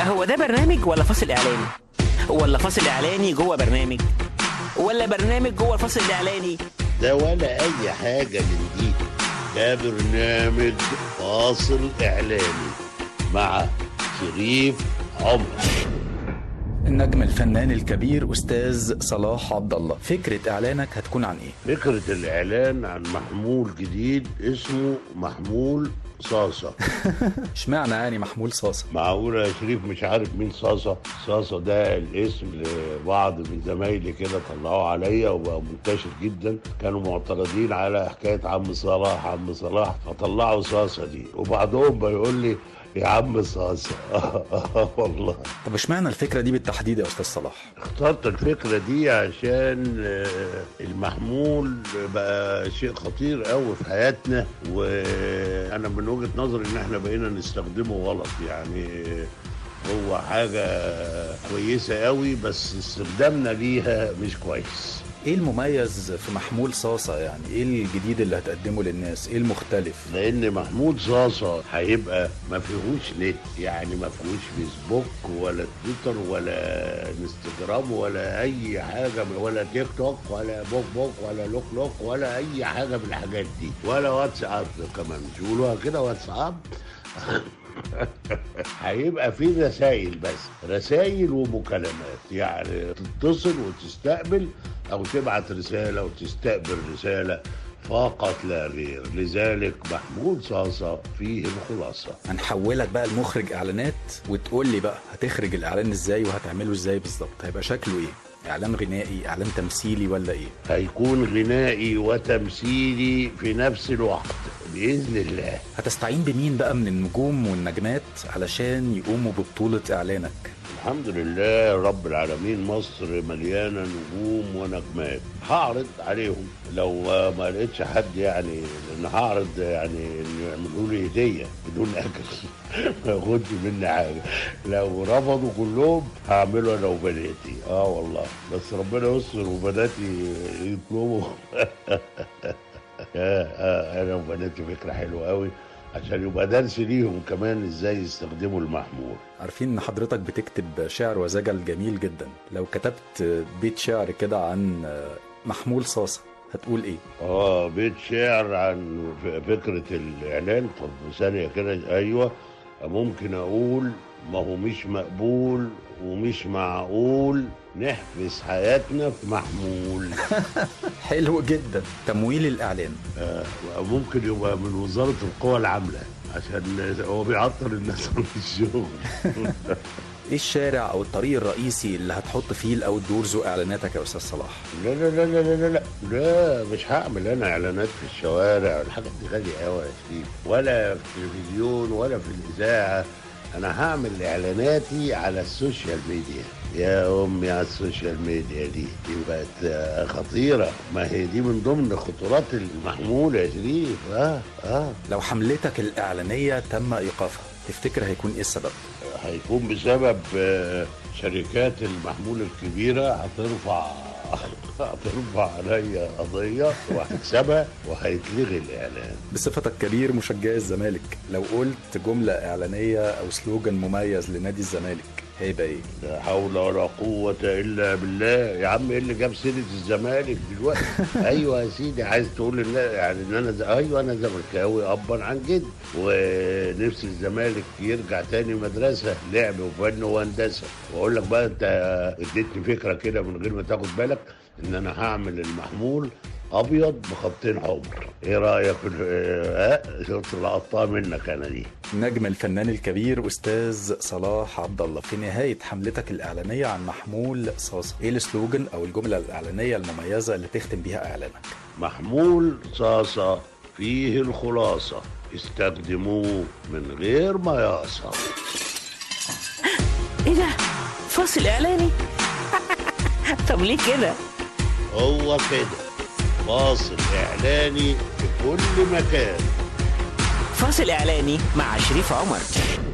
هو ده برنامج ولا فاصل اعلاني ولا فاصل اعلاني جوه برنامج ولا برنامج جوه الفاصل الاعلاني ده ولا اي حاجة من دي ده برنامج فاصل اعلاني مع شريف عمر النجم الفنان الكبير استاذ صلاح عبد الله فكره اعلانك هتكون عن ايه فكرة الاعلان عن محمول جديد اسمه محمول صاصة اشمعنى يعني محمول صاصه معقولة يا شريف مش عارف مين صاصة صاصة ده الاسم لبعض من زمايلي كده طلعوه عليا وبقى منتشر جدا كانوا معترضين على حكاية عم صلاح عم صلاح فطلعوا صاصة دي وبعضهم بيقول لي يا عم صاصة والله طب اشمعنى الفكره دي بالتحديد يا استاذ صلاح اخترت الفكرة دي عشان آه، المحمول بقى شيء خطير قوي في حياتنا وانا من وجهة نظري ان احنا بقينا نستخدمه غلط يعني هو حاجة كويسة قوي بس استخدامنا ليها مش كويس ايه المميز في محمول صاصه يعني ايه الجديد اللي هتقدمه للناس ايه المختلف لان محمود صاصة هيبقى ما فيهوش نت يعني ما فيهوش فيسبوك ولا تويتر ولا انستجرام ولا اي حاجة ولا تيك توك ولا بوك بوك ولا لوك لوك ولا اي حاجة من الحاجات دي ولا واتساب كمان مش بيقولوها كده واتساب هيبقى في رسائل بس رسائل ومكالمات يعني تتصل وتستقبل او تبعت رسالة وتستقبل رسالة فقط لا غير لذلك محمود صاصة فيه الخلاصة هنحولك بقى لمخرج اعلانات وتقول لي بقى هتخرج الاعلان ازاي وهتعمله ازاي بالظبط هيبقى شكله ايه اعلان غنائي اعلان تمثيلي ولا ايه هيكون غنائي وتمثيلي في نفس الوقت بإذن الله هتستعين بمين بقى من النجوم والنجمات علشان يقوموا ببطوله اعلانك الحمد لله رب العالمين مصر مليانة نجوم ونجمات هعرض عليهم لو ما لقيتش حد يعني لان هعرض يعني إن يعملوا لي هدية بدون اجر ما ياخدش مني حاجة لو رفضوا كلهم هعمله انا وبناتي اه والله بس ربنا يستر وبناتي يطلبوا آه آه انا وبناتي فكرة حلوة قوي عشان يبقى درس ليهم كمان ازاي يستخدموا المحمول عارفين ان حضرتك بتكتب شعر وزجل جميل جدا لو كتبت بيت شعر كده عن محمول صاصه هتقول ايه اه بيت شعر عن ف- فكرة الإعلان طب ثانية كده أيوة ممكن أقول ما هو مش مقبول ومش معقول نحبس حياتنا في محمول حلو جدا تمويل الاعلان آه ممكن يبقى من وزارة القوى العاملة عشان هو بيعطل الناس عن الشغل ايه الشارع او الطريق الرئيسي اللي هتحط فيه الاوت دورز واعلاناتك يا استاذ صلاح لا لا لا لا لا لا لا لا مش هعمل انا اعلانات في الشوارع الحاجات دي غاليه قوي يا شريف ولا في التلفزيون ولا في الاذاعه انا هعمل اعلاناتي على السوشيال ميديا يا امي على السوشيال ميديا دي دي بقت آه، خطيره ما هي دي من ضمن خطورات المحمول يا شريف اه اه لو حملتك الاعلانيه تم ايقافها تفتكر هيكون ايه السبب هيكون بسبب آه، شركات المحمول الكبيرة هترفع هترفع عليا قضية وهكسبها وهيتلغي الإعلان بصفتك كبير مشجع الزمالك لو قلت جمله اعلانيه او سلوجان مميز لنادي الزمالك هيبقى ايه لا حول ولا قوة إلا بالله يا عم إيه اللي جاب سيرة الزمالك دلوقتي أيوة يا سيدي عايز تقول إن يعني إن أنا ز... أيوة أنا زملكاوي أبا عن جد ونفسي الزمالك يرجع تاني مدرسة لعب وفن وهندسة وأقول لك بقى أنت اديتني فكرة كده من غير ما تاخد بالك إن أنا هعمل المحمول ابيض بخطين حمر ايه رايك في ال- ها شفت لقطتها منك انا دي نجم الفنان الكبير استاذ صلاح عبد الله في نهايه حملتك الاعلانيه عن محمول صاصه ايه السلوجان او الجمله الاعلانيه المميزه اللي تختم بيها اعلانك محمول صاصة فيه الخلاصة استخدموه من غير مياصة ايه ده فاصل اعلاني طب ليه كده هو كده فاصل إعلاني في كل مكان فاصل اعلاني مع شريف عمر